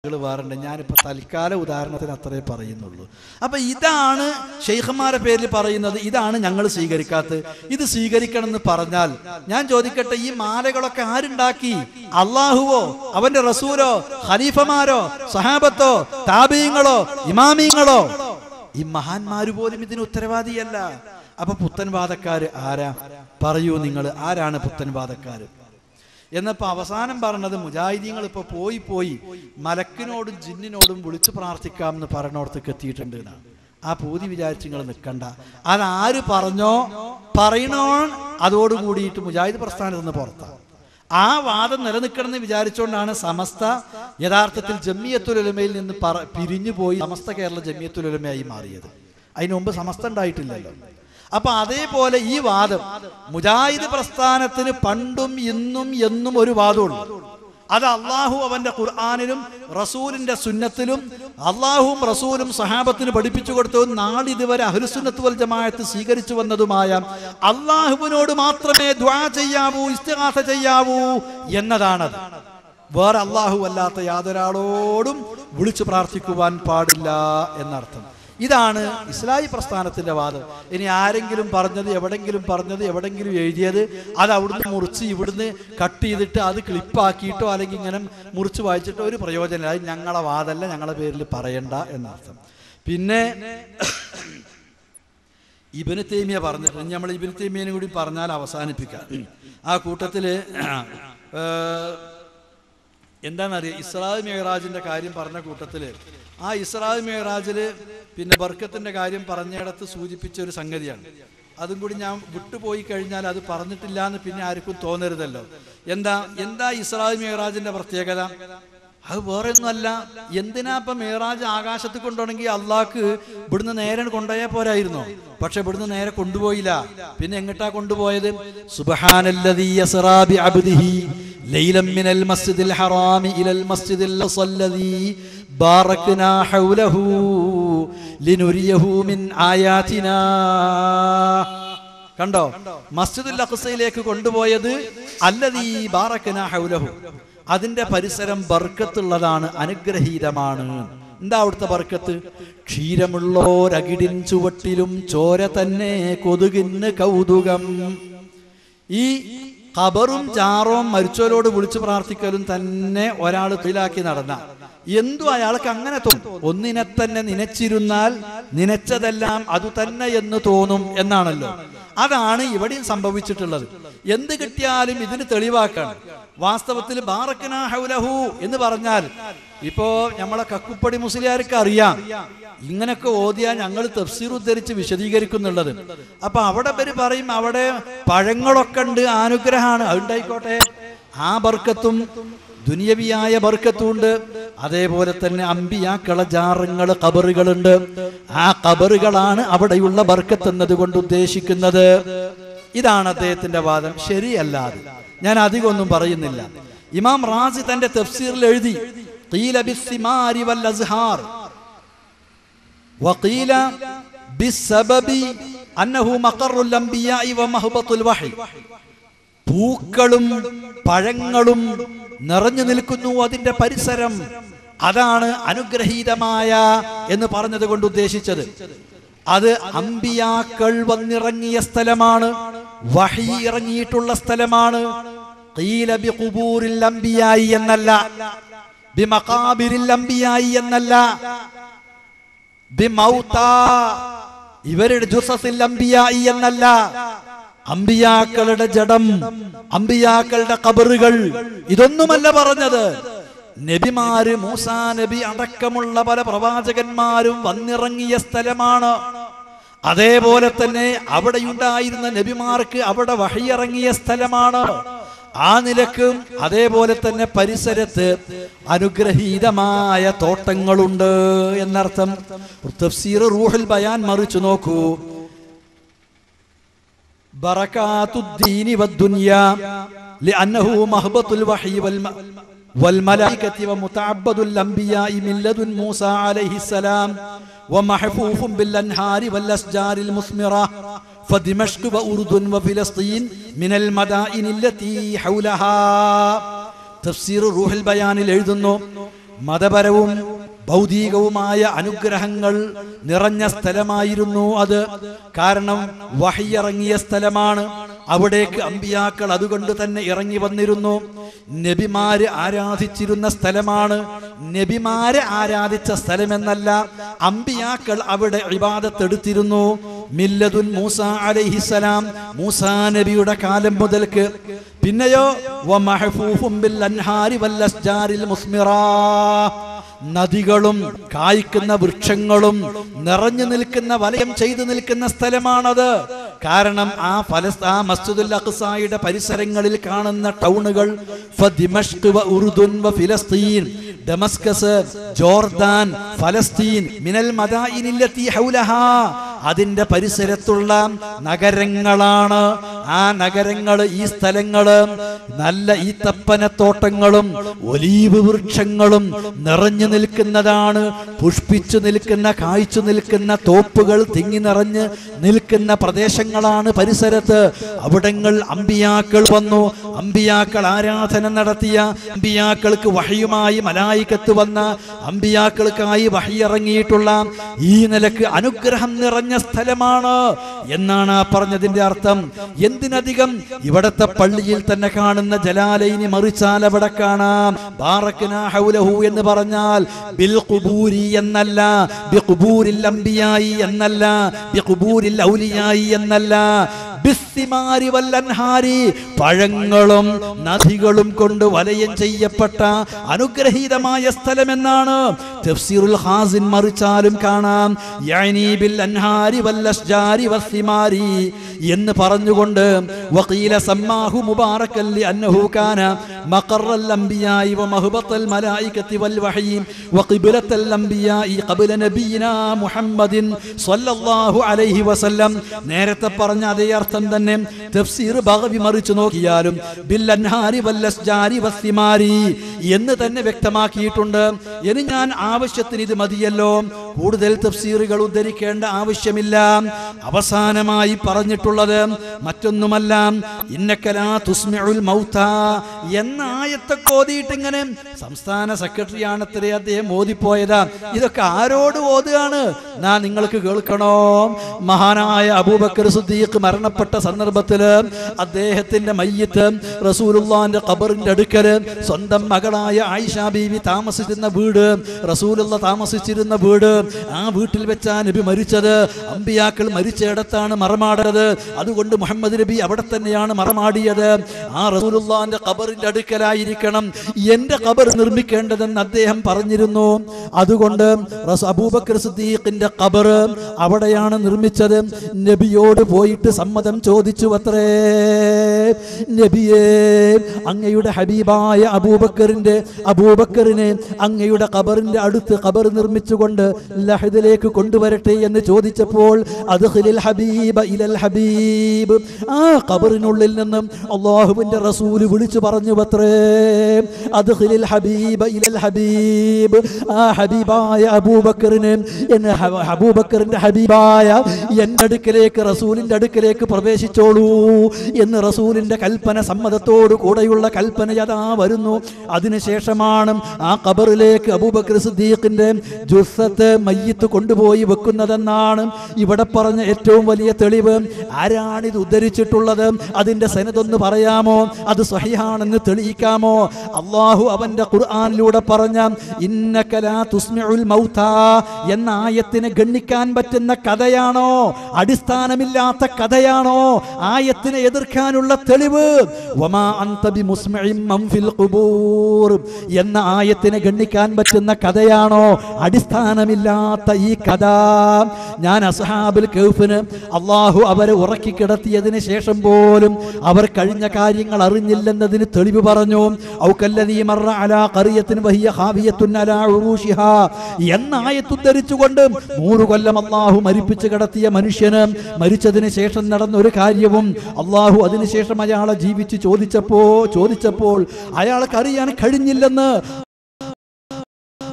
വേറുണ്ട് ഞാനിപ്പോൾ തൽക്കാല ഉദാഹരണത്തിന് അത്രേ പറയുന്നുള്ളൂ അപ്പൊ ഇതാണ് ഷെയ്ഖന്മാരെ പേരിൽ പറയുന്നത് ഇതാണ് ഞങ്ങൾ സ്വീകരിക്കാത്തത് ഇത് സ്വീകരിക്കണം എന്ന് പറഞ്ഞാൽ ഞാൻ ചോദിക്കട്ടെ ഈ മാലകളൊക്കെ ആരുണ്ടാക്കി അള്ളാഹുവോ അവന്റെ റസൂലോ ഖലീഫമാരോ സഹാബത്തോ താബീങ്ങളോ ഇമാമീങ്ങളോ ഈ മഹാന്മാര് പോലും ഇതിന് ഉത്തരവാദിയല്ല അപ്പൊ പുത്തൻവാദക്കാര് ആരാ പറയൂ നിങ്ങൾ ആരാണ് പുത്തൻവാദക്കാര് എന്നപ്പോ അവസാനം പറഞ്ഞത് മുജാഹിദീങ്ങൾ ഇപ്പൊ പോയി പോയി മലക്കിനോടും ജിന്നിനോടും വിളിച്ചു പ്രാർത്ഥിക്കാം എന്ന് പറഞ്ഞോടത്തേക്ക് എത്തിയിട്ടുണ്ട് എന്നാണ് ആ പൂതി വിചാരിച്ച് നിങ്ങൾ നിൽക്കണ്ട അതാര് പറഞ്ഞോ പറയണോ അതോട് കൂടിയിട്ട് മുജാഹിദ് പ്രസ്ഥാനത്ത് നിന്ന് പുറത്താണ് ആ വാദം നിലനിൽക്കണമെന്ന് വിചാരിച്ചുകൊണ്ടാണ് സമസ്ത യഥാർത്ഥത്തിൽ ജമ്മിയത്തുലമയിൽ നിന്ന് പറ പിരിഞ്ഞു പോയി സമസ്ത കേരള ജമ്മിയത്തുലമയായി മാറിയത് അതിനു മുമ്പ് സമസ്ത ഉണ്ടായിട്ടില്ലല്ലോ അപ്പൊ അതേപോലെ ഈ വാദം മുജാഹിദ് പ്രസ്ഥാനത്തിന് പണ്ടും ഇന്നും എന്നും ഒരു വാദമുള്ളൂ അത് അള്ളാഹു അവന്റെ ഖുർആാനിലും റസൂലിന്റെ സുന്നത്തിലും അള്ളാഹുവും റസൂലും സഹാബത്തിന് പഠിപ്പിച്ചു കൊടുത്തതും നാളിതുവരെ അഹ്ലുസുന്നത്ത് വൽ ജമാഅത്ത് സ്വീകരിച്ചു വന്നതുമായ അള്ളാഹുവിനോട് മാത്രമേ ദ്വാ ചെയ്യാവൂ ഇസ്തിഹാസ ചെയ്യാവൂ എന്നതാണത് വേറെ അള്ളാഹു അല്ലാത്ത യാതൊരാളോടും വിളിച്ചു പ്രാർത്ഥിക്കുവാൻ പാടില്ല എന്നർത്ഥം ഇതാണ് ഇസ്ലാഹി പ്രസ്ഥാനത്തിന്റെ വാദം ഇനി ആരെങ്കിലും പറഞ്ഞത് എവിടെങ്കിലും പറഞ്ഞത് എവിടെങ്കിലും എഴുതിയത് അത് അവിടുന്ന് മുറിച്ച് ഇവിടുന്ന് കട്ട് ചെയ്തിട്ട് അത് ക്ലിപ്പാക്കിയിട്ടോ അല്ലെങ്കിൽ ഇങ്ങനെ മുറിച്ച് വായിച്ചിട്ടോ ഒരു പ്രയോജനമില്ല അത് ഞങ്ങളെ വാദമല്ല ഞങ്ങളെ പേരിൽ പറയണ്ട എന്നർത്ഥം പിന്നെ ഇബന് തേമിയ പറഞ്ഞിട്ട് നമ്മൾ ഇബന് തേമിയനെ കൂടി പറഞ്ഞാൽ അവസാനിപ്പിക്കാം ആ കൂട്ടത്തില് ഏഹ്, എന്താണെന്നറിയാം ഇസ്രാദ് മേറാജിന്റെ കാര്യം പറഞ്ഞ കൂട്ടത്തില് ആ ഇസ്രാദ് മേറാജില് പിന്നെ ബർക്കത്തിന്റെ കാര്യം പറഞ്ഞിടത്ത് സൂചിപ്പിച്ച ഒരു സംഗതിയാണ് അതും കൂടി ഞാൻ വിട്ടുപോയി കഴിഞ്ഞാൽ അത് പറഞ്ഞിട്ടില്ല എന്ന് പിന്നെ ആർക്കും തോന്നരുതല്ലോ എന്താ എന്താ ഇസ്രാദ് മേറാജിന്റെ പ്രത്യേകത അത് വേറെ ഒന്നുമല്ല എന്തിനാ ഇപ്പൊ മേറാജ് ആകാശത്ത് കൊണ്ടുപോകണമെങ്കിൽ അള്ളാഹ്ക്ക് ഇവിടുന്ന് നേരെ കൊണ്ടുപോയാൽ പോരായിരുന്നോ പക്ഷെ ഇവിടുന്ന് നേരെ കൊണ്ടുപോയില്ല പിന്നെ എങ്ങട്ടാ കൊണ്ടുപോയത് സുബ്ഹാനല്ലദീ യസ്റാ ബിഅബ്ദിഹി ലൈലം മിനൽ മസ്ജിദിൽ ഹറാമി ഇലൽ മസ്ജിദിൽ അഖ്സല്ലദീ ബാറക്നാ ഹൗലഹു ലിനുരിയഹു മിൻ ആയാതിനാ കണ്ടോ മസ്ജിദുൽ അഖ്സയിലേക്ക് കൊണ്ടുപോയത് അല്ലദീ ബാറക്നാ ഹൗലഹു അതിന്റെ പരിസരം ബർക്കത്തുള്ളതാണ് അനുഗ്രഹീതമാണ് എന്താ അവിടുത്തെ ബർക്കത്ത് ക്ഷീരമുള്ളോരകിടിൻ ചുവട്ടിലും ചോര തന്നെ കൊതുകിന് കൗതുകം ഈ ഖബറും ചാറവും മരിച്ചവരോട് വിളിച്ചു പ്രാർത്ഥിക്കലും തന്നെ ഒരാൾ തൊഴിലാക്കി നടന്ന എന്തു അയാൾക്ക് അങ്ങനെ തോന്നും ഒന്നിനെ തന്നെ നനച്ചിരുന്നാൽ നനച്ചതെല്ലാം അത് തന്നെ എന്ന് തോന്നും എന്നാണല്ലോ അതാണ് ഇവിടെയും സംഭവിച്ചിട്ടുള്ളത് എന്ത് കിട്ടിയാലും ഇതിന് തെളിവാക്കണം വാസ്തവത്തിൽ ബാറക്കന ഹൗലഹു എന്ന് പറഞ്ഞാൽ ഇപ്പോ നമ്മളെ കക്കുപ്പടി മുസ്ലിയാർക്ക് അറിയാം ഇങ്ങനൊക്കെ ഓതിയാ ഞങ്ങൾ തഫ്സീർ ഉദ്ധരിച്ച് വിശദീകരിക്കുന്നുള്ളത് അപ്പൊ അവിടെ പേര് പറയും അവിടെ പഴങ്ങളൊക്കെ ഉണ്ട് അനുഗ്രഹമാണ് അതുണ്ടായിക്കോട്ടെ ആ ബർക്കത്തും ദുനിയവിയായ ബർക്കത്തുണ്ട് അതേപോലെ തന്നെ അമ്പിയാക്കള ജാറങ്ങൾ കബറുകളുണ്ട് ആ കബറുകളാണ് അവിടെയുള്ള ബർക്കത്ത് എന്നതുകൊണ്ട് ഉദ്ദേശിക്കുന്നത് ഇതാണ് അദ്ദേഹത്തിന്റെ വാദം ശരിയല്ലാതെ ഞാൻ അധികമൊന്നും പറയുന്നില്ല ഇമാം റാസി തന്റെ തഫ്സീറിൽ എഴുതി "ഖീല ബിസ്സിമാരി വൽ അസ്ഹാർ وقيل بسبب أنه مقر الأنبياء ومهبط الوحي പൂക്കളും പഴങ്ങളും നിറഞ്ഞു നിൽക്കുന്നു അതിന്റെ പരിസരം അതാണ് അനുഗ്രഹീതമായ എന്ന് പറഞ്ഞത് കൊണ്ട് ഉദ്ദേശിച്ചത് അത് അമ്പിയാക്കൾ വന്നിറങ്ങിയ സ്ഥലമാണ് വഹി ഇറങ്ങിയിട്ടുള്ള സ്ഥലമാണ് ഖീല ബിഖുബൂരിൽ അംബിയായി എന്നല്ല ബിമഖാബിരിൽ അംബിയായി എന്നല്ല ബിമൗത ഇവരുടെ ജുസസിൽ അംബിയായി എന്നല്ല അമ്പിയാക്കളുടെ ജഡം അമ്പിയാക്കളുടെ കബറുകൾ ഇതൊന്നുമല്ല പറഞ്ഞത് നബിമാര് മൂസാ നബി അടക്കമുള്ള പല പ്രവാചകന്മാരും വന്നിറങ്ങിയ സ്ഥലമാണ് അതേപോലെ തന്നെ അവിടെയുണ്ടായിരുന്ന നബിമാർക്ക് അവിടെ വഹിയിറങ്ങിയ സ്ഥലമാണ് ആ നിലക്കും അതേപോലെ തന്നെ പരിസരത്ത് അനുഗ്രഹീതമായ തോട്ടങ്ങളുണ്ട് എന്നർത്ഥം തഫ്സീർ റൂഹുൽ ബയാൻ മറിച്ചു നോക്കൂ بركات الدين والدنيا لأنه مهبط الوحي والم... والملائكة ومتعبد الأنبياء من لدن موسى عليه السلام ومحفوف بالأنهار والأشجار المثمرة فدمشق وأردن وفلسطين من المدائن التي حولها تفسير روح البيان എഴുതുന്നു മതപരവും ഭൗതികവുമായ അനുഗ്രഹങ്ങൾ നിറഞ്ഞ സ്ഥലമായിരുന്നു അത് കാരണം വഹിയിറങ്ങിയ സ്ഥലമാണ് അവിടേക്ക് അമ്പിയാക്കൾ അതുകൊണ്ട് തന്നെ ഇറങ്ങി വന്നിരുന്നു നബിമാര് ആരാധിച്ചിരുന്ന സ്ഥലമാണ് നബിമാരെ ആരാധിച്ച സ്ഥലമെന്നല്ല അമ്പിയാക്കൾ അവിടെ ഇബാദത്തെടുത്തിരുന്നു മില്ലതുൻ മൂസ അലൈഹിസലാം മൂസാ നബിയുടെ കാലം മുതൽക്ക് പിന്നെയോ വമഹഫൂഫും ബിൽ അൻഹാരി വല്ലസ്ജാരിൽ മുസ്മിറാ നദികളും കായ്ക്കുന്ന വൃക്ഷങ്ങളും നിറഞ്ഞു നിൽക്കുന്ന വലയം ചെയ്തു നിൽക്കുന്ന സ്ഥലമാണത് കാരണം ആ ഫലസ് ആ മസ്ജിദുൽ അഖ്സായുടെ പരിസരങ്ങളിൽ കാണുന്ന ടൗണുകൾ ഫദിമഷ്ക് വ ഉറുദുൻ വ ഫിലസ്തീൻ ഡമസ്കസ് ജോർദാൻ ഫലസ്തീൻ മിനൽ മദായിനില്ലത്തി ഹൗലഹാ അതിന്റെ പരിസരത്തുള്ള നഗരങ്ങളാണ് ആ നഗരങ്ങൾ ഈ സ്ഥലങ്ങള് നല്ല ഈത്തപ്പനത്തോട്ടങ്ങളും ഒലീവ് വൃക്ഷങ്ങളും നിറഞ്ഞു നിൽക്കുന്നതാണ് പുഷ്പിച്ചു നിൽക്കുന്ന കായ്ച്ചു നിൽക്കുന്ന തോപ്പുകൾ തിങ്ങി നിറഞ്ഞ് നിൽക്കുന്ന പ്രദേശങ്ങളാണ് പരിസരത്ത് അവിടങ്ങൾ അമ്പിയാക്കൾ വന്നു അമ്പിയാക്കൾ ആരാധന നടത്തിയ അമ്പിയാക്കൾക്ക് വഹയുമായി മലായിക്കത്ത് വന്ന അമ്പിയാക്കൾക്കായി വഹിയിറങ്ങിയിട്ടുള്ള ഈ നിലക്ക് അനുഗ്രഹം നിറഞ്ഞ സ്ഥലമാണ് എന്നാണ് ആ പറഞ്ഞതിന്റെ അർത്ഥം എന്തിനധികം ഇവിടത്തെ പള്ളിയിൽ തന്നെ കാണുന്ന ജലാലയിനി മറിച്ചാൽ അവിടെ കാണാം ബാറക്കനാ ഹൗലഹു എന്ന് പറഞ്ഞാൽ ബിൽ ഖുബൂരി എന്നല്ല ബി ഖുബൂരിൽ അംബിയായി എന്നല്ല ബി ഖുബൂരിൽ ഔലിയായി എന്നല്ല ബിസ്സിമാരി വല്ലൻഹാരി പഴങ്ങളും നദികളും കൊണ്ട് വലയം ചെയ്യപ്പെട്ട അനുഗ്രഹീതമായ സ്ഥലമെന്നാണ് തഫ്സീറുൽ ഹാസിൻ മറിച്ചാലും കാണാം യഅനി ബിൽ അൻഹാരി വല്ലശ്ജാരി വസ്സിമാരി എന്ന് പറഞ്ഞുകൊണ്ട് വഖീല സമ്മാഹു മുബാറക്കൻ ലിഅന്നഹു കാന മഖറൽ അംബിയായി വമഹ്ബത്തൽ മലായികത്തി വൽ വഹയി വഖിബ്ലത്തൽ അംബിയായി ഖബ്ല നബിയിനാ മുഹമ്മദിൻ സ്വല്ലല്ലാഹു അലൈഹി വസല്ലം നേരത്തെ പറഞ്ഞ അതേ അർത്ഥം തന്നെ തഫ്സീർ ബഗവി മറിച്ചു നോക്കിയാലും ബിൽ അൻഹാരി വല്ലസ്ജാരി വസ്സിമാരി എന്ന് തന്നെ വ്യക്തമാക്കിയിട്ടുണ്ട് ഇനി ഞാൻ ആവശ്യത്തിന് ഇത് മതിയല്ലോ കൂടുതൽ തഫ്സീറുകൾ ഉദ്ധരിക്കേണ്ട ആവശ്യമില്ല അവസാനമായി പറഞ്ഞിട്ടുള്ളത് മറ്റൊന്നുമല്ല ഇന്നക്കലാ തുസ്മിഉൽ മൗത എന്ന ആയത്തെ കോതിയിട്ട് ഇങ്ങനെ സംസ്ഥാന സെക്രട്ടറിയാണ് അത്രേ അദ്ദേഹം ഓതിപ്പോയതാ ഇതൊക്കെ ആരോട് ഓതുകയാണ് നാ നിങ്ങൾക്ക് കേൾക്കണോ മഹാനായ അബൂബക്കർ സുദ്ദീഖ് മരണപ്പെട്ട സന്ദർഭത്തില് അദ്ദേഹത്തിന്റെ മയ്യത്ത് റസൂലുള്ളാന്റെ ഖബറിന്റെ അടുക്കല് സ്വന്തം മകളായ ആയിഷ ബീവി താമസിച്ചിരുന്ന വീട് റസൂലുള്ള താമസിച്ചിരുന്ന വീട് ആ വീട്ടിൽ വെച്ചാ നബി മരിച്ചത് അമ്പിയാക്കൾ മരിച്ചയിടത്താണ് മറമാടത് അതുകൊണ്ട് മുഹമ്മദ് നബി അവിടെ തന്നെയാണ് മറമാടിയത് ആ റസൂലുള്ളാന്റെ ഖബറിന്റെ അടുക്കലായിരിക്കണം എന്റെ ഖബർ നിർമ്മിക്കേണ്ടതെന്ന് അദ്ദേഹം പറഞ്ഞിരുന്നു അതുകൊണ്ട് റസൂ- അബൂബക്കർ സിദ്ദീഖിന്റെ ഖബർ അവിടെയാണ് നിർമ്മിച്ചത് നബിയോട് പോയിട്ട് സമ്മതം ചോദിച്ചു അത്രേ നബിയേ അങ്ങയുടെ ഹബീബായ അബൂബക്കറിന്റെ അബൂബക്കറിനെ അങ്ങയുടെ ഖബറിന്റെ അടുത്ത് ഖബർ നിർമ്മിച്ചുകൊണ്ട് ലഹദിലേക്ക് കൊണ്ടുവരട്ടെ എന്ന് ചോദിച്ചപ്പോൾ അദ്ഖിലിൽ ഹബീബ ഇലൽ ഹബീബ് ആ ഖബറിനുള്ളിൽ നിന്നും അള്ളാഹുവിന്റെ റസൂല് വിളിച്ചു പറഞ്ഞു അത്രേ അദ്ഖിലിൽ ഹബീബ ഇലൽ ഹബീബ് ആ ഹബീബായ അബൂബക്കറിനെ എന്നെ ഹ- അബൂബക്കറിന്റെ ഹബീബായ എന്റെ അടുക്കലേക്ക് റസൂലിന്റെ അടുക്കലേക്ക് പ്രവേശിച്ചോളൂ എന്ന് റസൂലിന്റെ കൽപ്പന സമ്മതത്തോടു കൂടെയുള്ള കൽപ്പന യഥാ വരുന്നു അതിനുശേഷമാണ് ആ ഖബറിലേക്ക് അബൂബക്കർ സിദ്ദീഖിന്റെ ജുസ്സത്ത് മയ്യത്ത് കൊണ്ടുപോയി വെക്കുന്നതെന്നാണ് ഇവിടെ പറഞ്ഞ ഏറ്റവും വലിയ തെളിവ് ആരാണ് ഇത് ഉദ്ധരിച്ചിട്ടുള്ളത് അതിന്റെ സനതൊന്ന് പറയാമോ അത് സ്വഹിയാണെന്ന് തെളിയിക്കാമോ അള്ളാഹു അവന്റെ ഖുർആനിലൂടെ പറഞ്ഞ ഇന്നകലാ തുസ്മിഉൽ മൗതാ എന്ന ആയത്തിനെ ഗണ്ണിക്കാൻ പറ്റുന്ന കഥയാണോ അടിസ്ഥാനമില്ലാത്ത കഥയാണോ ആയത്തിനെ എതിർക്കാനുള്ള തെളിവ് വമാ അൻത ബിമുസ്മിഇൻ മൻ ഫിൽ ഖുബൂർ എന്ന ആയത്തിനെ ഗണ്ണിക്കാൻ പറ്റുന്ന കഥയാണോ അടിസ്ഥാനമില്ലാത്ത ഈ കഥ ഞാൻ അസ്ഹാബുൽ കൗഫിന് അള്ളാഹു അവരെ ഉറക്കി കിടത്തിയതിന് ശേഷം പോലും അവർ കഴിഞ്ഞ കാര്യങ്ങൾ അറിഞ്ഞില്ലെന്നതിന് തെളിവ് പറഞ്ഞു ഔക്കല്ലദീ മർറ അലാ ഖറിയത്തിൻ വഹിയ ഖാവിയത്തുൻ അലാ ഉറൂഷിഹാ എന്ന ആയത്ത് ഉദ്ധരിച്ചുകൊണ്ട് നൂറ് കൊല്ലം അള്ളാഹു മരിപ്പിച്ച് കിടത്തിയ മനുഷ്യന് മരിച്ചതിന് ശേഷം നടന്ന ഒരു കാര്യവും അള്ളാഹു അതിനുശേഷം അയാളെ ജീവിച്ച് ചോദിച്ചപ്പോ ചോദിച്ചപ്പോൾ അയാൾക്ക് അറിയാൻ കഴിഞ്ഞില്ലെന്ന്